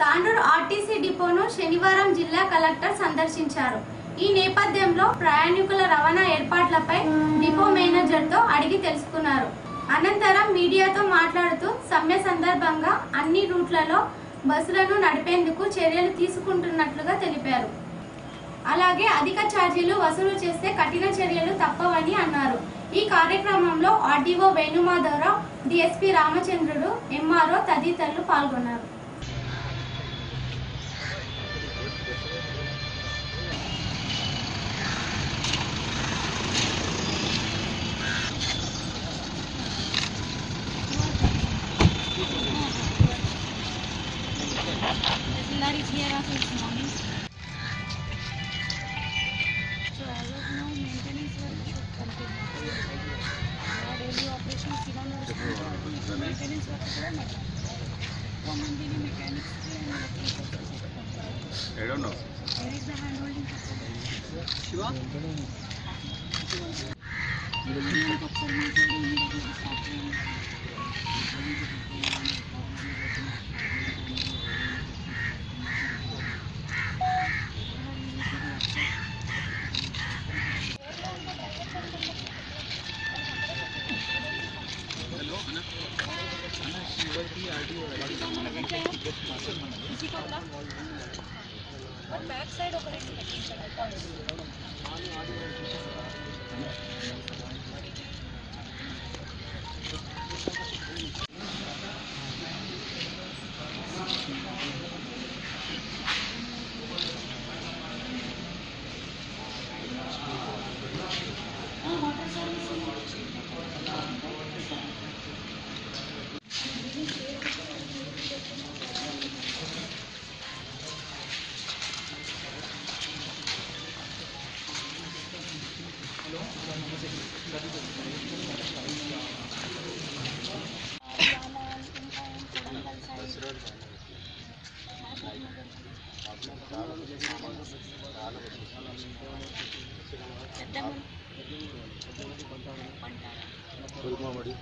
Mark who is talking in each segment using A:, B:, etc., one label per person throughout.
A: Tandur RTC డిపోను శనివారం జిల్లా collector సందర్శించారు ఈ నేపథ్యంలో ప్రయాణికుల రవాణా ఏర్పాట్లపై డిపో మేనేజర్తో అడిగి తెలుసుకున్నారు అనంతరం మీడియాతో మాట్లాడుతూ సమ్మె సందర్భంగా అన్ని రూట్లలో బస్సులను నడిపేందుకు చర్యలు తీసుకుంటున్నట్లుగా తెలిపారు అలాగే అధిక ఛార్జీలు వసూలు చేస్తే కఠిన చర్యలు తప్పవని అన్నారు ఈ కార్యక్రమంలో RDO Venumadhavarao DSP Ramachandrudu MRO తదితరులు పాల్గొన్నారు
B: That is here also this morning. So as of now, maintenance work should continue. Our daily operations ఇలా నడుస్తుంది. So maintenance work కూడా నడుస్తుంది. కొంతమందిని mechanics కి and electricians కి చెప్తాం.
C: I don't know.
B: Where is the hand holding facility? మనకు ఒకసారి మాట్లాడి immediately start చేయండి. किसी को बोला और बैक साइड ఒక రెండు పెట్టించాడు వాటర్ సర్వీస్
C: కురుమామడి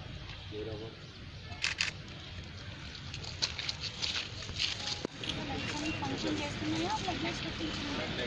B: ఫంక్షన్ చేస్తున్నాయా బ్లడ్ లైట్స్ పెట్టించున్నాయా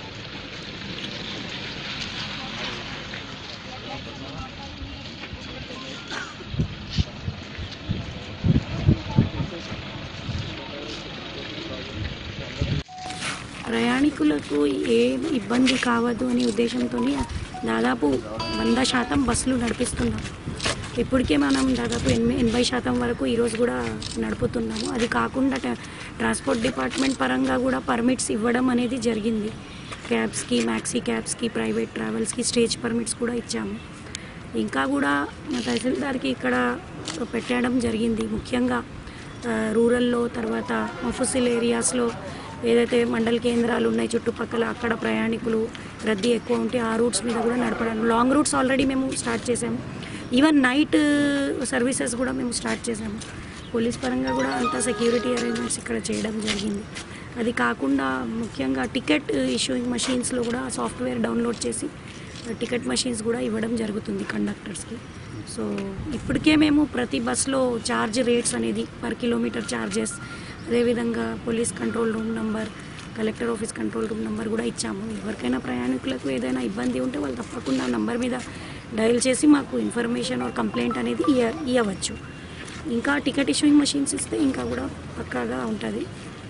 D: ప్రయాణికులకు ఏ ఇబ్బంది కావద్దు అనే ఉద్దేశంతో దాదాపు వంద శాతం బస్సులు నడిపిస్తున్నాం ఇప్పటికే మనం దాదాపు ఎనభై ఎనభై శాతం వరకు ఈరోజు కూడా నడుపుతున్నాము అది కాకుండా ట- ట్రాన్స్పోర్ట్ డిపార్ట్మెంట్ పరంగా కూడా పర్మిట్స్ ఇవ్వడం అనేది జరిగింది క్యాబ్స్కి మ్యాక్సీ క్యాబ్స్కి ప్రైవేట్ ట్రావెల్స్కి స్టేజ్ పర్మిట్స్ కూడా ఇచ్చాము ఇంకా కూడా మా తహసీల్దార్కి ఇక్కడ పెట్టడం జరిగింది ముఖ్యంగా ఆ, రూరల్లో తర్వాత మఫుసిల్ ఏరియాస్లో ఏదైతే మండల కేంద్రాలు ఉన్నాయి చుట్టుపక్కల అక్కడ ప్రయాణికులు రద్దీ ఎక్కువ ఉంటే ఆ రూట్స్ మీద కూడా నడపడానికి లాంగ్ రూట్స్ ఆల్రెడీ మేము స్టార్ట్ చేసాము ఈవెన్ నైట్ సర్వీసెస్ కూడా మేము స్టార్ట్ చేసాము పోలీస్ పరంగా కూడా అంతా సెక్యూరిటీ అరేంజ్మెంట్స్ ఇక్కడ చేయడం జరిగింది అది కాకుండా ముఖ్యంగా టికెట్ ఇష్యూయింగ్ మషీన్స్లో కూడా సాఫ్ట్వేర్ డౌన్లోడ్ చేసి టికెట్ మషీన్స్ కూడా ఇవ్వడం జరుగుతుంది కండక్టర్స్కి సో ఇప్పటికే మేము ప్రతి బస్లో ఛార్జ్ రేట్స్ అనేది పర్ కిలోమీటర్ ఛార్జెస్ అదేవిధంగా police control room number collector office control room number కూడా ఇచ్చాము ఎవరికైనా ప్రయాణికులకు ఏదైనా ఇబ్బంది ఉంటే వాళ్ళు తప్పకుండా నంబర్ మీద డయల్ చేసి మాకు ఇన్ఫర్మేషన్ ఆర్ కంప్లైంట్ అనేది ఇయ్య ఇవ్వచ్చు ఇంకా టికెట్ ఇష్యూయింగ్ మషీన్స్ ఇస్తే ఇంకా కూడా పక్కాగా ఉంటుంది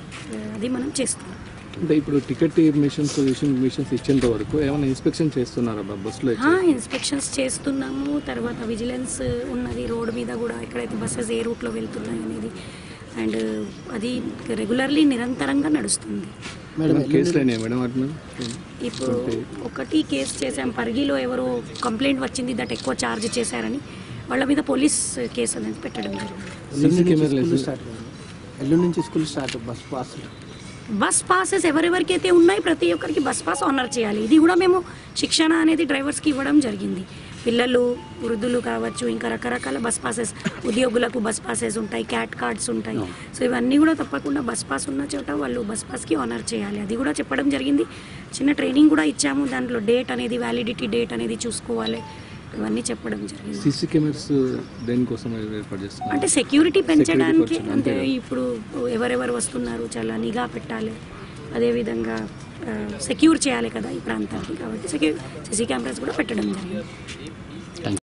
D: అది మనం చేస్తున్నాం
E: అంటే ఇప్పుడు టికెట్ మిషన్స్ ఇష్యూయింగ్ మిషన్స్ ఇచ్చేంత వరకు ఏమైనా ఇన్స్పెక్షన్ చేస్తున్నారా బా బస్సులో
D: ఆ, ఇన్స్పెక్షన్స్ చేస్తున్నాము తర్వాత విజిలెన్స్ ఉన్నది రోడ్ మీద కూడా ఎక్కడైతే బస్సెస్ ఏ రూట్లో వెళ్తున్నాయి అనేది అండ్ అది రెగ్యులర్లీ నిరంతరంగా నడుస్తుంది
E: మేడం కేసులు అయినాయి మేడం వాటి మీద
D: ఇప్పుడు ఒకటి కేసు చేసాం పరిగిలో ఎవరో కంప్లైంట్ వచ్చింది దట్ ఎక్కువ ఛార్జ్ చేశారని వాళ్ళ మీద పోలీస్ కేసు అనేది పెట్టడం జరిగింది
E: సీసీ కెమెరాలు
F: స్టార్ట్ ఎల్లుండి నుంచి school start bus pass
D: bus passes ఎవరెవరికైతే ఉన్నాయి ప్రతి ఒక్కరికి బస్ పాస్ ఆనర్ చేయాలి ఇది కూడా మేము శిక్షణ అనేది డ్రైవర్స్కి ఇవ్వడం జరిగింది పిల్లలు వృద్ధులు కావచ్చు ఇంకా రకరకాల బస్ పాసెస్ ఉద్యోగులకు బస్ పాసెస్ ఉంటాయి క్యాట్ కార్డ్స్ ఉంటాయి సో ఇవన్నీ కూడా తప్పకుండా బస్ పాస్ ఉన్న చోట వాళ్ళు బస్ పాస్కి ఆనర్ చేయాలి అది కూడా చెప్పడం జరిగింది చిన్న ట్రైనింగ్ కూడా ఇచ్చాము దాంట్లో డేట్ అనేది వ్యాలిడిటీ డేట్ అనేది చూసుకోవాలి ఇవన్నీ చెప్పడం జరిగింది
E: సీసీ కెమెరాస్ దేనికోసం ఏర్పాటు చేస్తున్నారు
D: అంటే సెక్యూరిటీ పెంచడానికి
E: పెంచడం,
D: అంటే
E: అంతే.
D: ఇప్పుడు ఎవరెవరు వస్తున్నారు చాలా నిఘా పెట్టాలి అదేవిధంగా సెక్యూర్ చేయాలి కదా ఈ ప్రాంతానికి కాబట్టి సెక్యూర్ సీసీ కెమెరాస్ కూడా పెట్టడం జరిగింది